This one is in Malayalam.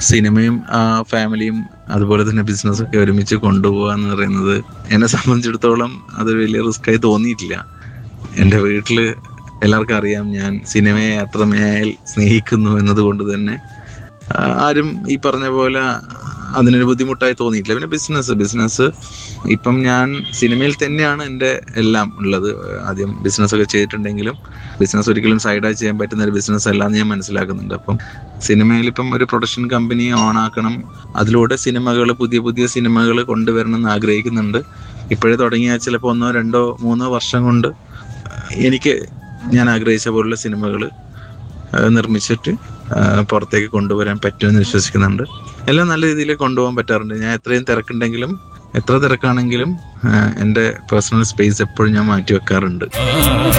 സിനിമയും ആ, ഫാമിലിയും അതുപോലെ തന്നെ ബിസിനസ്സൊക്കെ ഒരുമിച്ച് കൊണ്ടുപോകുക എന്ന് പറയുന്നത് എന്നെ സംബന്ധിച്ചിടത്തോളം അതൊരു വലിയ റിസ്ക് ആയി തോന്നിയിട്ടില്ല എൻ്റെ വീട്ടിൽ എല്ലാവർക്കും അറിയാം ഞാൻ സിനിമയെ അത്രമേൽ സ്നേഹിക്കുന്നു എന്നതുകൊണ്ട് തന്നെ ആ, ആരും ഈ പറഞ്ഞ പോലെ അതിനൊരു ബുദ്ധിമുട്ടായി തോന്നിയിട്ടില്ല പിന്നെ ബിസിനസ് ബിസിനസ് ഇപ്പം ഞാൻ സിനിമയിൽ തന്നെയാണ് എൻ്റെ എല്ലാം ഉള്ളത് ആദ്യം ബിസിനസ് ഒക്കെ ചെയ്തിട്ടുണ്ടെങ്കിലും ബിസിനസ് ഒരിക്കലും സൈഡായി ചെയ്യാൻ പറ്റുന്ന ഒരു ബിസിനസ് അല്ല എന്ന് ഞാൻ മനസ്സിലാക്കുന്നുണ്ട് അപ്പം സിനിമയിൽ ഇപ്പം ഒരു പ്രൊഡക്ഷൻ കമ്പനി ഓണാക്കണം അതിലൂടെ സിനിമകൾ പുതിയ പുതിയ സിനിമകൾ കൊണ്ടുവരണം എന്ന് ആഗ്രഹിക്കുന്നുണ്ട് ഇപ്പോഴേ തുടങ്ങിയാൽ ചിലപ്പോൾ ഒന്നോ രണ്ടോ മൂന്നോ വർഷം കൊണ്ട് എനിക്ക് ഞാൻ ആഗ്രഹിച്ച പോലുള്ള സിനിമകൾ നിർമ്മിച്ചിട്ട് ആ, പുറത്തേക്ക് കൊണ്ടുവരാൻ പറ്റുമെന്ന് വിശ്വസിക്കുന്നുണ്ട് എല്ലാം നല്ല രീതിയിൽ കൊണ്ടുപോകാൻ പറ്റാറുണ്ട് ഞാൻ എത്രയും തിരക്കുണ്ടെങ്കിലും എത്ര തിരക്കാണെങ്കിലും ആ, എൻ്റെ പേഴ്സണൽ സ്പേസ് എപ്പോഴും ഞാൻ മാറ്റി വെക്കാറുണ്ട്